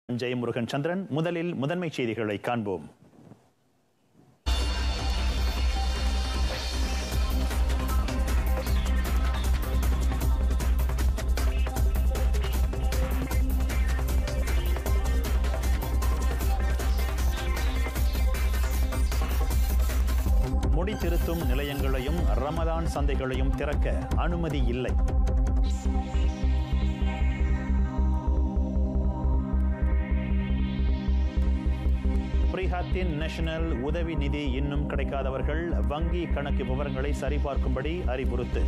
ஜெயமுருகன் சந்திரன் முதலில் முதன்மை செய்திகளை காண்போம் முடி திருத்தும் நிலையங்களையும் ரமலான் சந்தைகளையும் திறக்க அனுமதி இல்லை பிரிஹாத்தின் நேஷனல் உதவி நிதி இன்னும் கிடைக்காதவர்கள் வங்கி கணக்கு விவரங்களை சரிபார்க்கும்படி அறிவுறுத்து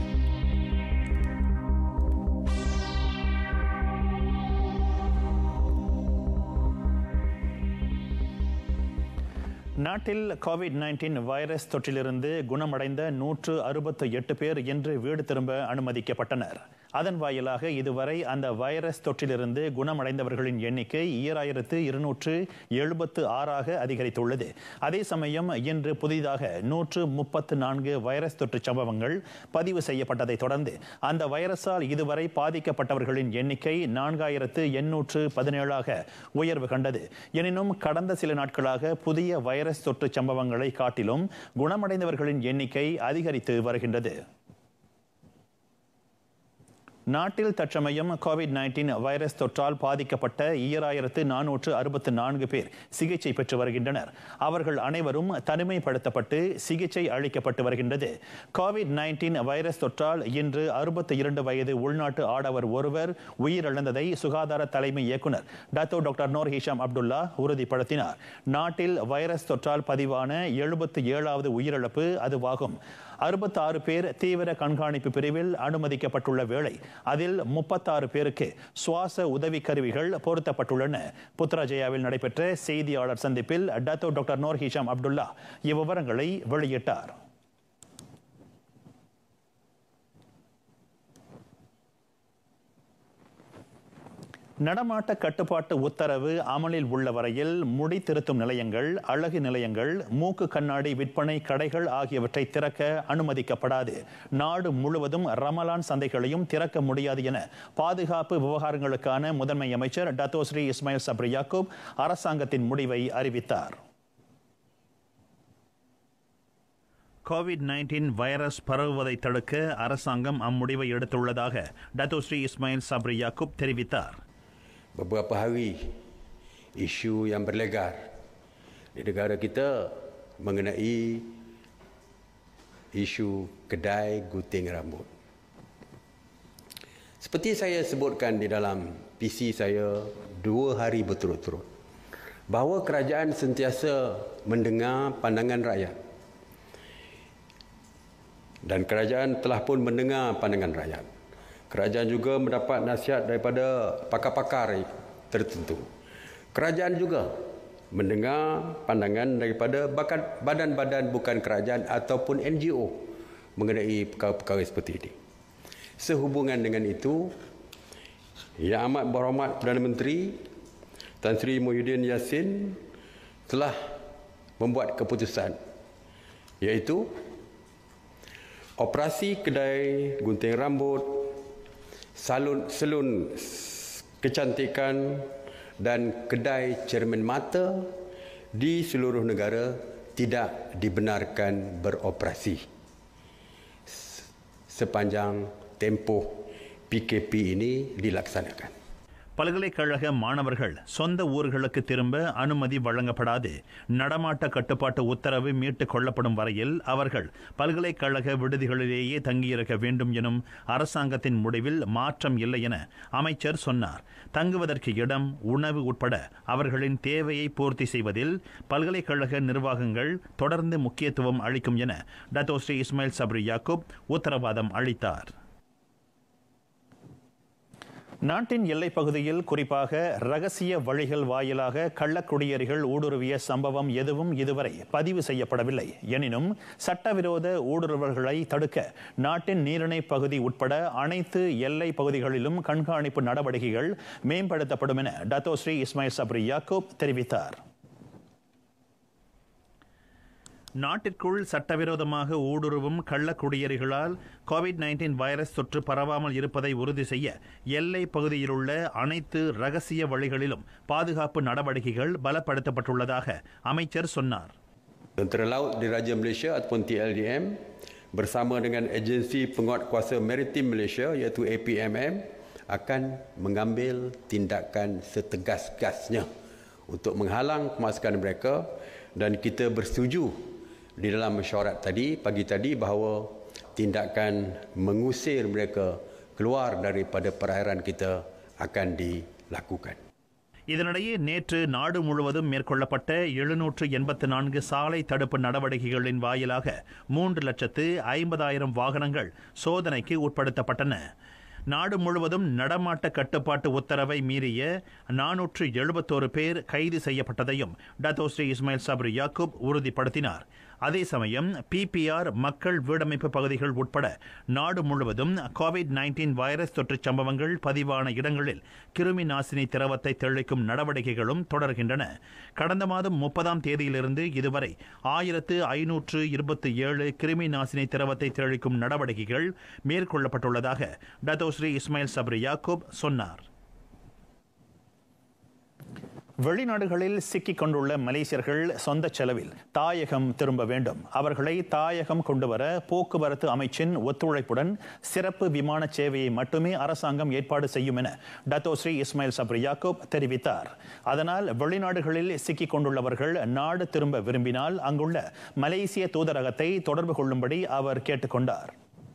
நாட்டில் கோவிட் நைன்டீன் வைரஸ் தொற்றிலிருந்து குணமடைந்த நூற்று அறுபத்து எட்டு பேர் இன்று வீடு திரும்ப அனுமதிக்கப்பட்டனர் அதன் வாயிலாக இதுவரை அந்த வைரஸ் தொற்றிலிருந்து குணமடைந்தவர்களின் எண்ணிக்கை ஈராயிரத்து இருநூற்று எழுபத்து ஆறாக அதிகரித்துள்ளது அதே சமயம் இன்று புதிதாக நூற்று முப்பத்து நான்கு வைரஸ் தொற்று சம்பவங்கள் பதிவு செய்யப்பட்டதை தொடர்ந்து அந்த வைரஸால் இதுவரை பாதிக்கப்பட்டவர்களின் எண்ணிக்கை நான்காயிரத்து எண்ணூற்று பதினேழாக உயர்வு கண்டது எனினும் கடந்த சில நாட்களாக புதிய வைரஸ் தொற்று சம்பவங்களை காட்டிலும் குணமடைந்தவர்களின் எண்ணிக்கை அதிகரித்து வருகின்றது நாட்டில் தற்சமயம் கோவிட் நைன்டீன் வைரஸ் தொற்றால் பாதிக்கப்பட்ட ஈராயிரத்து நானூற்று அறுபத்து நான்கு பேர் சிகிச்சை பெற்று வருகின்றனர் அவர்கள் அனைவரும் தனிமைப்படுத்தப்பட்டு சிகிச்சை அளிக்கப்பட்டு வருகின்றது கோவிட் நைன்டீன் வைரஸ் தொற்றால் இன்று அறுபத்தி இரண்டு வயது உள்நாட்டு ஆடவர் ஒருவர் உயிரிழந்ததை சுகாதார தலைமை இயக்குனர் Dato doctor Noor Hisham Abdullah உறுதிப்படுத்தினார் நாட்டில் வைரஸ் தொற்றால் பதிவான எழுபத்தி ஏழாவது உயிரிழப்பு அதுவாகும் அறுபத்தி ஆறு பேர் தீவிர கண்காணிப்பு பிரிவில் அனுமதிக்கப்பட்டுள்ள வேளை அதில் முப்பத்தாறு பேருக்கு சுவாச உதவி கருவிகள் பொருத்தப்பட்டுள்ளன புத்ராஜயாவில் நடைபெற்ற செய்தியாளர் சந்திப்பில் Dato doctor Noor Hisham Abdullah இவ்விவரங்களை வெளியிட்டார் நடமாட்ட கட்டுப்பாட்டு உத்தரவு அமலில் உள்ள வரையில் முடி திருத்தும் நிலையங்கள் அழகு நிலையங்கள் மூக்கு கண்ணாடி விற்பனை கடைகள் ஆகியவற்றை திறக்க அனுமதிக்கப்படாது நாடு முழுவதும் ரமலான் சந்தைகளையும் திறக்க முடியாது என பாதுகாப்பு விவகாரங்களுக்கான முதன்மை அமைச்சர் டத்தோஸ்ரீ இஸ்மாயில் சப்ரி யாக்கூப் அரசாங்கத்தின் முடிவை அறிவித்தார் கோவிட் நைன்டீன் வைரஸ் பரவுவதை தடுக்க அரசாங்கம் அம்முடிவை எடுத்துள்ளதாக டத்தோஸ்ரீ இஸ்மாயில் சப்ரி யாக்கூப் தெரிவித்தார் beberapa hari isu yang berlegar di negara kita mengenai isu kedai gunting rambut. Seperti saya sebutkan di dalam PC saya dua hari berturut-turut bahawa kerajaan sentiasa mendengar pandangan rakyat dan kerajaan telah pun mendengar pandangan rakyat. Kerajaan juga mendapat nasihat daripada pakar-pakar tertentu. Kerajaan juga mendengar pandangan daripada badan-badan bukan kerajaan ataupun NGO mengenai perkara-perkara seperti ini. Sehubungan dengan itu, Yang Amat Berhormat Perdana Menteri Tan Sri Muhyiddin Yassin telah membuat keputusan iaitu operasi kedai gunting rambut salon salon kecantikan dan kedai cermin mata di seluruh negara tidak dibenarkan beroperasi sepanjang tempoh PKP ini dilaksanakan. பல்கலைக்கழக மாணவர்கள் சொந்த ஊர்களுக்கு திரும்ப அனுமதி வழங்கப்படாது நடமாட்ட கட்டுப்பாட்டு உத்தரவு மீட்டுக் கொள்ளப்படும் வரையில் அவர்கள் பல்கலைக்கழக விடுதிகளிலேயே தங்கியிருக்க வேண்டும் எனும் அரசாங்கத்தின் முடிவில் மாற்றம் இல்லை என அமைச்சர் சொன்னார் தங்குவதற்கு இடம் உணவு உட்பட அவர்களின் தேவையை பூர்த்தி செய்வதில் பல்கலைக்கழக நிர்வாகங்கள் தொடர்ந்து முக்கியத்துவம் அளிக்கும் என டத்தோஸ்ரீ இஸ்மாயில் சப்ரி யாக்கூப் உத்தரவாதம் அளித்தார் நாட்டின் எல்லைப் பகுதியில் குறிப்பாக ரகசிய வழிகள் வாயிலாக கள்ளக்குடியேறிகள் ஊடுருவிய சம்பவம் எதுவும் இதுவரை பதிவு செய்யப்படவில்லை எனினும் சட்டவிரோத ஊடுருவல்களை தடுக்க நாட்டின் நீரிணை பகுதி உட்பட அனைத்து எல்லை பகுதிகளிலும் கண்காணிப்பு நடவடிக்கைகள் மேம்படுத்தப்படும் என டத்தோஸ்ரீ இஸ்மாயில் சப்ரி யாக்கூப் தெரிவித்தார் நாட்டிற்குள் சட்டவிரோதமாக ஊடுருவும் கள்ள குடியேறிகளால் கோவிட் நைன்டீன் வைரஸ் தொற்று பரவாமல் இருப்பதை உறுதி செய்ய எல்லை பகுதியிலுள்ள அனைத்து ரகசிய வழிகளிலும் பாதுகாப்பு நடவடிக்கைகள் பலப்படுத்தப்பட்டுள்ளதாக அமைச்சர் சொன்னார் Tentera Laut di Raja Malaysia ataupun TLDM bersama dengan agensi penguatkuasa maritim Malaysia iaitu APMM akan mengambil tindakan setegas-gasnya untuk menghalang pemasukan mereka dan kita bersetuju di dalam mesyuarat tadi pagi tadi bahawa tindakan mengusir mereka keluar daripada perairan kita akan dilakukan. இதனிடையே நேற்று நாடு முழுவதும் மேற்கொள்ளப்பட்ட எழுநூற்று எண்பத்து நான்கு சாலை தடுப்பு நடவடிக்கைகளின் வாயிலாக மூன்று லட்சத்து ஐம்பதாயிரம் வாகனங்கள் சோதனைக்கு உட்படுத்தப்பட்டன நாடு முழுவதும் நடமாட்ட கட்டுப்பாட்டு உத்தரவை மீறிய நானூற்று எழுபத்தோரு பேர் கைது செய்யப்பட்டதையும் டத்தோஸ்ரீ இஸ்மாயில் சப்ரி யாக்கூப் உறுதிப்படுத்தினார் அதே சமயம் பிபிஆர் மக்கள் வீடமைப்பு பகுதிகள் உட்பட நாடு முழுவதும் கோவிட் நைன்டீன் வைரஸ் தொற்று சம்பவங்கள் பதிவான இடங்களில் கிருமி நாசினி திரவத்தை தெளிக்கும் நடவடிக்கைகளும் தொடர்கின்றன கடந்த மாதம் முப்பதாம் தேதியிலிருந்து இதுவரை ஆயிரத்து ஐநூற்று இருபத்தி ஏழு கிருமி நாசினி திரவத்தை தெளிக்கும் நடவடிக்கைகள் மேற்கொள்ளப்பட்டுள்ளதாக டத்தோஸ்ரீ இஸ்மாயில் சப்ரி யாக்கூப் சொன்னார் வெளிநாடுகளில் சிக்கிக் கொண்டுள்ள மலேசியர்கள் சொந்த செலவில் தாயகம் திரும்ப வேண்டும் அவர்களை தாயகம் கொண்டுவர போக்குவரத்து அமைச்சின் ஒத்துழைப்புடன் சிறப்பு விமான சேவையை மட்டுமே அரசாங்கம் ஏற்பாடு செய்யும் என டத்தோஸ்ரீ இஸ்மாயில் சப்ரி யாக்கூப் தெரிவித்தார் அதனால் வெளிநாடுகளில் சிக்கிக் கொண்டுள்ளவர்கள் நாடு திரும்ப விரும்பினால் அங்குள்ள மலேசிய தூதரகத்தை தொடர்பு கொள்ளும்படி அவர் கேட்டுக்கொண்டார்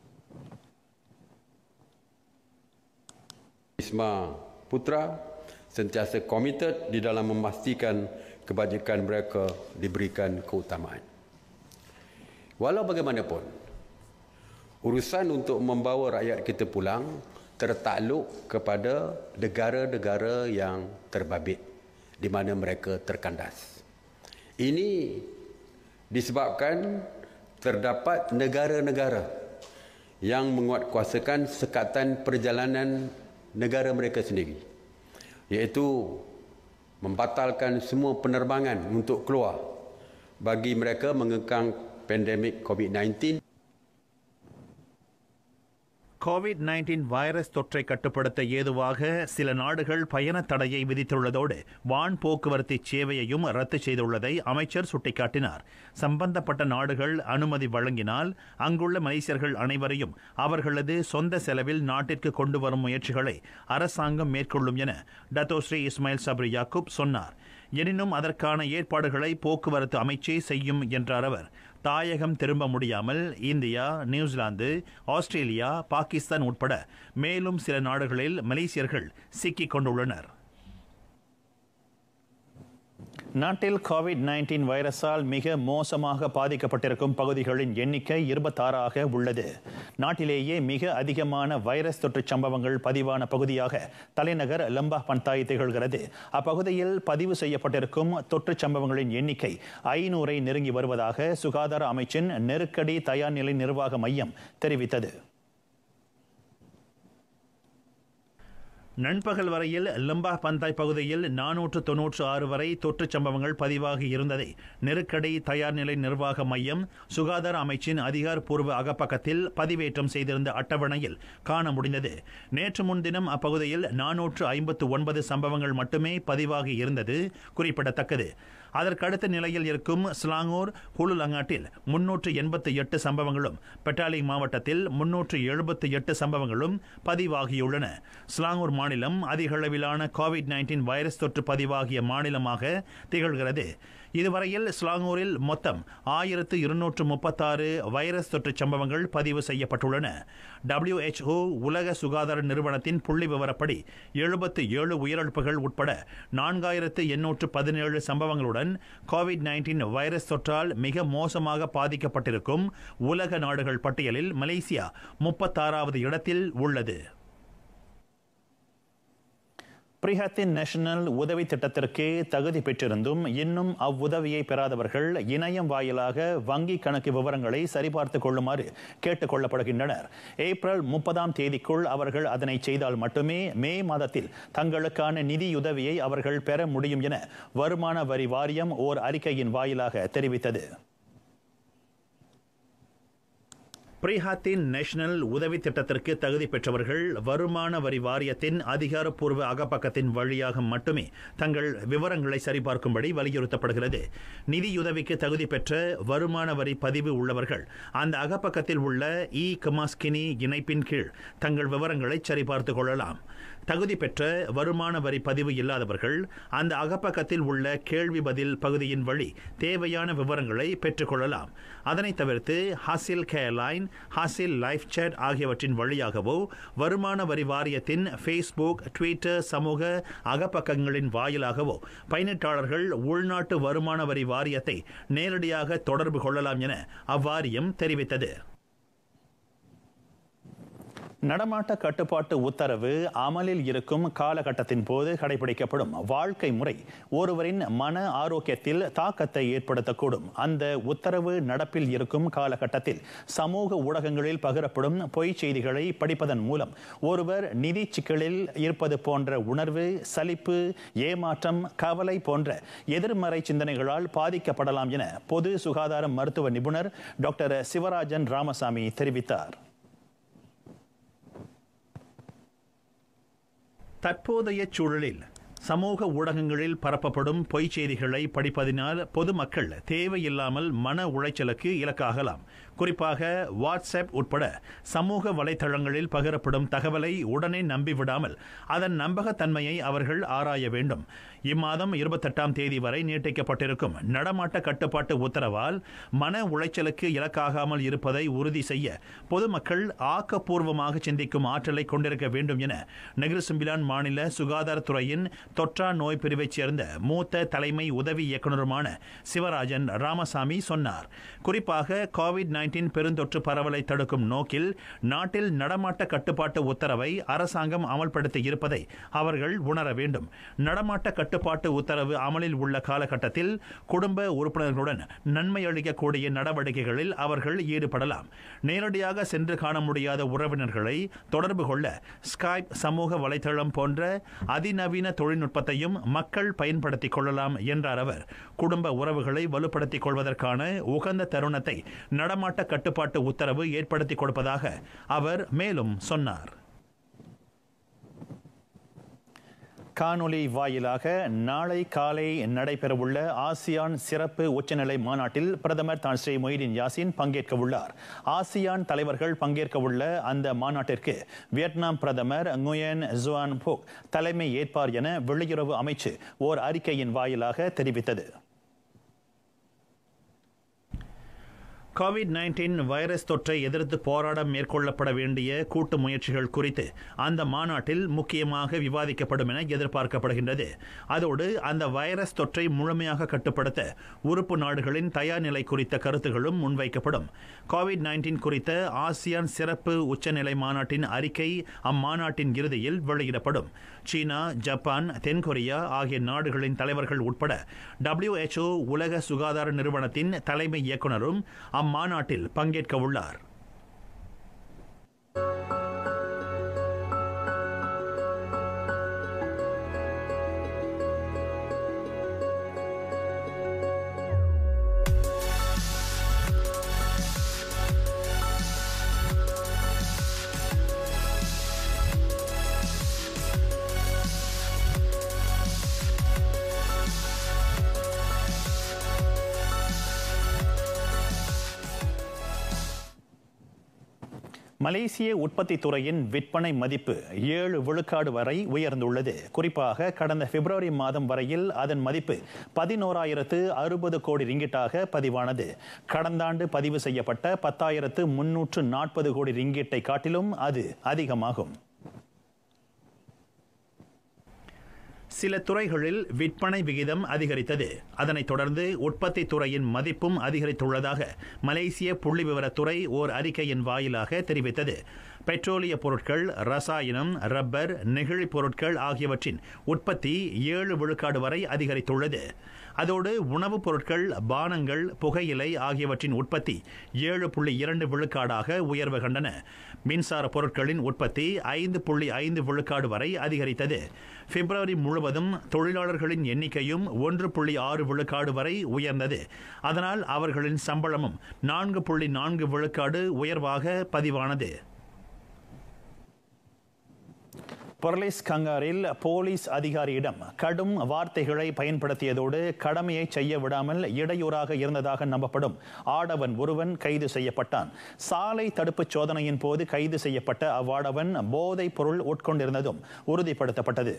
Isma Putra sentiasa komited di dalam memastikan kebajikan mereka diberikan keutamaan. Walau bagaimanapun, urusan untuk membawa rakyat kita pulang tertakluk kepada negara-negara yang terbabit di mana mereka terkandas. Ini disebabkan terdapat negara-negara yang menguatkuasakan sekatan perjalanan negara mereka sendiri iaitu membatalkan semua penerbangan untuk keluar bagi mereka mengekang pandemik COVID-19 COVID nineteen virus தொற்றை கட்டுப்படுத்த ஏதுவாக சில நாடுகள் பயண தடையை விதித்துள்ளதோடு வான் போக்குவரத்து சேவையையும் ரத்து செய்துள்ளதை அமைச்சர் சுட்டிக்காட்டினார் சம்பந்தப்பட்ட நாடுகள் அனுமதி வழங்கினால் அங்குள்ள மலேசியர்கள் அனைவரையும் அவர்களது சொந்த செலவில் நாட்டிற்கு கொண்டு வரும் முயற்சிகளை அரசாங்கம் மேற்கொள்ளும் என டத்தோஸ்ரீ இஸ்மாயில் சப்ரி யாக்கூப் சொன்னார் எனினும் அதற்கான ஏற்பாடுகளை போக்குவரத்து அமைச்சே செய்யும் என்றார் அவர் தாயகம் திரும்ப முடியாமல் இந்தியா நியூசிலாந்து ஆஸ்திரேலியா பாகிஸ்தான் உட்பட மேலும் சில நாடுகளில் மலேசியர்கள் சிக்கிக் கொண்டுள்ளனர் நாட்டில் கோவிட் நைன்டீன் வைரஸால் மிக மோசமாக பாதிக்கப்பட்டிருக்கும் பகுதிகளின் எண்ணிக்கை இருபத்தாறாக உள்ளது நாட்டிலேயே மிக அதிகமான வைரஸ் தொற்று சம்பவங்கள் பதிவான பகுதியாக தலைநகர் லம்பா பந்தாய் திகழ்கிறது அப்பகுதியில் பதிவு செய்யப்பட்டிருக்கும் தொற்று சம்பவங்களின் எண்ணிக்கை ஐநூறை நெருங்கி வருவதாக சுகாதார அமைச்சின் நெருக்கடி தயார் நிலை நிர்வாக மையம் தெரிவித்தது நண்பகல் வரையில் லம்பா பந்தாய் பகுதியில் நானூற்று தொன்னூற்று ஆறு வரை தொற்றுச் சம்பவங்கள் பதிவாகி இருந்ததை நெருக்கடி தயார் நிலை நிர்வாக மையம் சுகாதார அமைச்சின் அதிகாரப்பூர்வ அகப்பக்கத்தில் பதிவேற்றம் செய்திருந்த அட்டவணையில் காண முடிந்தது நேற்று முன்தினம் அப்பகுதியில் நானூற்று ஐம்பத்து ஒன்பது சம்பவங்கள் மட்டுமே பதிவாகி இருந்தது குறிப்பிடத்தக்கது அதற்கடுத்த நிலையில் இருக்கும் ஸ்லாங்கூர் ஹுலுலங்காட்டில் முன்னூற்று எண்பத்தி எட்டு சம்பவங்களும் பெட்டாலி மாவட்டத்தில் முன்னூற்று எழுபத்தி எட்டு சம்பவங்களும் பதிவாகியுள்ளன ஸ்லாங்கூர் மாநிலம் அதிக அளவிலான கோவிட் நைன்டீன் வைரஸ் தொற்று பதிவாகிய மாநிலமாக திகழ்கிறது இதுவரையில் ஸ்லாங்கூரில் மொத்தம் ஆயிரத்து இருநூற்று முப்பத்தாறு வைரஸ் தொற்று சம்பவங்கள் பதிவு செய்யப்பட்டுள்ளன டபிள்யூஹெச்ஓ உலக சுகாதார நிறுவனத்தின் புள்ளி விவரப்படி எழுபத்து ஏழு உயிரிழப்புகள் உட்பட நான்காயிரத்து எண்ணூற்று பதினேழு சம்பவங்களுடன் கோவிட் நைன்டீன் வைரஸ் தொற்றால் மிக மோசமாக பாதிக்கப்பட்டிருக்கும் உலக நாடுகள் பட்டியலில் மலேசியா முப்பத்தாறாவது இடத்தில் உள்ளது பிரிஹத்தின் நேஷனல் உதவி திட்டத்திற்கு தகுதி பெற்றிருந்தும் இன்னும் அவ்வுதவியை பெறாதவர்கள் இணையம் வாயிலாக வங்கி கணக்கு விவரங்களை சரிபார்த்துக் கொள்ளுமாறு கேட்டுக் கொள்ளப்படுகின்றனர் ஏப்ரல் முப்பதாம் தேதிக்குள் அவர்கள் அதனை செய்தால் மட்டுமே மே மாதத்தில் தங்களுக்கான நிதியுதவியை அவர்கள் பெற முடியும் என வருமான வரி வாரியம் ஓர் அறிக்கையின் வாயிலாக தெரிவித்தது பிரிஹாத்தின் நேஷனல் உதவி திட்டத்திற்கு தகுதி பெற்றவர்கள் வருமான வரி வாரியத்தின் அதிகாரப்பூர்வ அகப்பக்கத்தின் வழியாக மட்டுமே தங்கள் விவரங்களை சரிபார்க்கும்படி வலியுறுத்தப்படுகிறது நிதியுதவிக்கு தகுதி பெற்ற வருமான வரி பதிவு உள்ளவர்கள் அந்த அகப்பக்கத்தில் உள்ள இ கமாஸ்கினி இணைப்பின் கீழ் தங்கள் விவரங்களை சரிபார்த்துக் கொள்ளலாம் தகுதி பெற்ற வருமான வரி பதிவு இல்லாதவர்கள் அந்த அகப்பக்கத்தில் உள்ள கேள்வி பதில் பகுதியின் வழி தேவையான விவரங்களை பெற்றுக்கொள்ளலாம் அதனைத் தவிர்த்து Hasil careline Hasil live chat ஆகியவற்றின் வழியாகவோ வருமான வரி வாரியத்தின் ஃபேஸ்புக் ட்விட்டர் சமூக அகப்பக்கங்களின் வாயிலாகவோ பயனீட்டாளர்கள் உள்நாட்டு வருமான வரி வாரியத்தை நேரடியாக தொடர்பு கொள்ளலாம் என அவ்வாரியம் தெரிவித்தது நடமாட்ட கட்டுப்பாட்டு உத்தரவு அமலில் இருக்கும் காலகட்டத்தின் போது கடைபிடிக்கப்படும் வாழ்க்கை முறை ஒருவரின் மன ஆரோக்கியத்தில் தாக்கத்தை ஏற்படுத்தக்கூடும் அந்த உத்தரவு நடப்பில் இருக்கும் காலகட்டத்தில் சமூக ஊடகங்களில் பகிரப்படும் பொய் செய்திகளை படிப்பதன் மூலம் ஒருவர் நிதி சிக்கலில் இருப்பது போன்ற உணர்வு சலிப்பு ஏமாற்றம் கவலை போன்ற எதிர்மறை சிந்தனைகளால் பாதிக்கப்படலாம் என பொது சுகாதார மருத்துவ நிபுணர் டாக்டர் சிவராஜன் ராமசாமி தெரிவித்தார் தற்போதைய சூழலில் சமூக ஊடகங்களில் பரப்பப்படும் பொய் செய்திகளை படிப்பதினால் பொதுமக்கள் தேவையில்லாமல் மன உளைச்சலுக்கு இலக்காகலாம் குறிப்பாக வாட்ஸ்அப் உட்பட சமூக வலைதளங்களில் பகிரப்படும் தகவலை உடனே நம்பிவிடாமல் அதன் நம்பகத்தன்மையை அவர்கள் ஆராய வேண்டும் இம்மாதம் இருபத்தெட்டாம் தேதி வரை நீட்டிக்கப்பட்டிருக்கும் நடமாட்ட கட்டுப்பாட்டு உத்தரவால் மன உளைச்சலுக்கு இலக்காகாமல் இருப்பதை உறுதி செய்ய பொதுமக்கள் ஆக்கப்பூர்வமாக சிந்திக்கும் ஆற்றலை கொண்டிருக்க வேண்டும் என நெகிருசும்பிலான் மாநில சுகாதாரத்துறையின் தொற்றா நோய் பிரிவைச் சேர்ந்த மூத்த தலைமை உதவி இயக்குநருமான சிவராஜன் ராமசாமி சொன்னார் குறிப்பாக கோவிட் நைன்டீன் பெருந்தொற்று பரவலை தடுக்கும் நோக்கில் நாட்டில் நடமாட்ட கட்டுப்பாட்டு உத்தரவை அரசாங்கம் அமல்படுத்தி இருப்பதை அவர்கள் உணர வேண்டும் நடமாட்ட கட்டுப்பாட்டு உத்தரவு அமலில் உள்ள காலகட்டத்தில் குடும்ப உறுப்பினர்களுடன் நன்மை அளிக்கக்கூடிய நடவடிக்கைகளில் அவர்கள் ஈடுபடலாம் நேரடியாக சென்று காண முடியாத உறவினர்களை தொடர்பு கொள்ள ஸ்கைப் சமூக வலைதளம் போன்ற அதிநவீன தொழில்நுட்பத்தையும் மக்கள் பயன்படுத்திக் கொள்ளலாம் என்றார் அவர் குடும்ப உறவுகளை வலுப்படுத்திக் கொள்வதற்கான உகந்த தருணத்தை நடமாட்ட கட்டுப்பாட்டு உத்தரவு ஏற்படுத்திக் கொடுப்பதாக அவர் மேலும் சொன்னார் காணொலி வாயிலாக நாளை காலை நடைபெறவுள்ள ஆசியான் சிறப்பு உச்சநிலை மாநாட்டில் பிரதமர் தான் ஸ்ரீ மொய்தீன் யாசின் பங்கேற்க உள்ளார் ஆசியான் தலைவர்கள் பங்கேற்க உள்ள அந்த மாநாட்டிற்கு வியட்நாம் பிரதமர் nguyen ஜுவான் புக் தலைமை ஏற்பார் என வெளியுறவு அமைச்சு ஓர் அறிக்கையின் வாயிலாக தெரிவித்தது கோவிட் நைன்டீன் வைரஸ் தொற்றை எதிர்த்து போராட மேற்கொள்ளப்பட வேண்டிய கூட்டு முயற்சிகள் குறித்து அந்த மாநாட்டில் முக்கியமாக விவாதிக்கப்படும் என எதிர்பார்க்கப்படுகின்றது அதோடு அந்த வைரஸ் தொற்றை முழுமையாக கட்டுப்படுத்த உறுப்பு நாடுகளின் தயார் நிலை குறித்த கருத்துகளும் முன்வைக்கப்படும் கோவிட் நைன்டீன் குறித்த ஆசியான் சிறப்பு உச்சநிலை மாநாட்டின் அறிக்கை அம்மாநாட்டின் இறுதியில் வெளியிடப்படும் சீனா ஜப்பான் தென்கொரியா ஆகிய நாடுகளின் தலைவர்கள் உட்பட டபிள்யூஎச்ஓ உலக சுகாதார நிறுவனத்தின் தலைமை இயக்குநரும் அம்மாநாட்டில் பங்கேற்க உள்ளார் மலேசிய உற்பத்தி துறையின் விற்பனை மதிப்பு ஏழு விழுக்காடு வரை உயர்ந்துள்ளது குறிப்பாக கடந்த பிப்ரவரி மாதம் வரையில் அதன் மதிப்பு பதினோராயிரத்து அறுபது கோடி ரிங்கிட்டாக பதிவானது கடந்த ஆண்டு பதிவு செய்யப்பட்ட பத்தாயிரத்து முன்னூற்று நாற்பது கோடி ரிங்கிட்டை காட்டிலும் அது அதிகமாகும் சில துறைகளில் விற்பனை விகிதம் அதிகரித்தது அதனைத் தொடர்ந்து உற்பத்தி துறையின் மதிப்பும் அதிகரித்துள்ளதாக மலேசிய புள்ளி விவரத்துறை ஓர் அறிக்கையின் வாயிலாக தெரிவித்தது பெட்ரோலிய பொருட்கள் ரசாயனம் ரப்பர் நெகிழி பொருட்கள் ஆகியவற்றின் உற்பத்தி ஏழு விழுக்காடு வரை அதிகரித்துள்ளது அதோடு உணவுப் பொருட்கள் பானங்கள் புகையிலை ஆகியவற்றின் உற்பத்தி ஏழு புள்ளி இரண்டு விழுக்காடாக உயர்வு கண்டன மின்சார பொருட்களின் உற்பத்தி ஐந்து புள்ளி ஐந்து விழுக்காடு வரை அதிகரித்தது பிப்ரவரி முழுவதும் தொழிலாளர்களின் எண்ணிக்கையும் ஒன்று புள்ளி ஆறு விழுக்காடு வரை உயர்ந்தது அதனால் அவர்களின் சம்பளமும் நான்கு புள்ளி நான்கு விழுக்காடு உயர்வாக பதிவானது பொர்லிஸ் கங்காரில் போலீஸ் அதிகாரியிடம் கடும் வார்த்தைகளை பயன்படுத்தியதோடு கடமையை செய்ய விடாமல் இடையூறாக இருந்ததாக நம்பப்படும் ஆடவன் ஒருவன் கைது செய்யப்பட்டான் சாலை தடுப்பு சோதனையின் போது கைது செய்யப்பட்ட அவ்வாடவன் போதைப் பொருள் உட்கொண்டிருந்ததும் உறுதிப்படுத்தப்பட்டது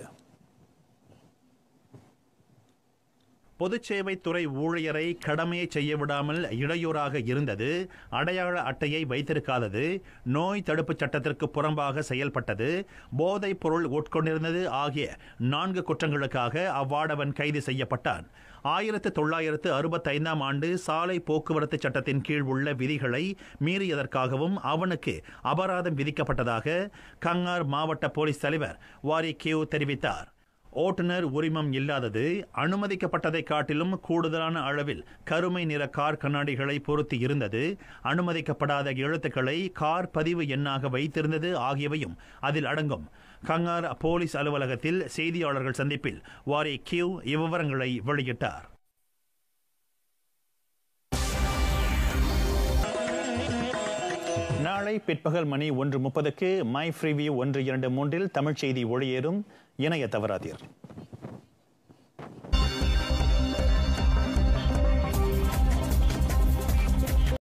பொதுச்சேவைத்துறை ஊழியரை கடமையை செய்ய விடாமல் இடையூறாக இருந்தது அடையாள அட்டையை வைத்திருக்காதது நோய் தடுப்புச் சட்டத்திற்கு புறம்பாக செயல்பட்டது போதைப் பொருள் உட்கொண்டிருந்தது ஆகிய நான்கு குற்றங்களுக்காக அவ்வாடவன் கைது செய்யப்பட்டான் ஆயிரத்து தொள்ளாயிரத்து அறுபத்தைந்தாம் ஆண்டு சாலை போக்குவரத்து சட்டத்தின் கீழ் உள்ள விதிகளை மீறியதற்காகவும் அவனுக்கு அபராதம் விதிக்கப்பட்டதாக கங்கார் மாவட்ட போலீஸ் தலைவர் வாரி கியூ தெரிவித்தார் ஓட்டுநர் உரிமம் இல்லாதது அனுமதிக்கப்பட்டதை காட்டிலும் கூடுதலான அளவில் கருமை நிற கார் கண்ணாடிகளை பொருத்தி இருந்தது அனுமதிக்கப்படாத எழுத்துக்களை கார் பதிவு எண்ணாக வைத்திருந்தது ஆகியவையும் அதில் அடங்கும் கங்கார் போலீஸ் அலுவலகத்தில் செய்தியாளர்கள் சந்திப்பில் வாரி கியூ இவ்விவரங்களை வெளியிட்டார் நாளை பிற்பகல் மணி ஒன்று முப்பதுக்கு மை ஃப்ரீவியூ ஒன்று இரண்டு மூன்றில் தமிழ் செய்தி ஒளியேறும் இணைய தவறாதீர்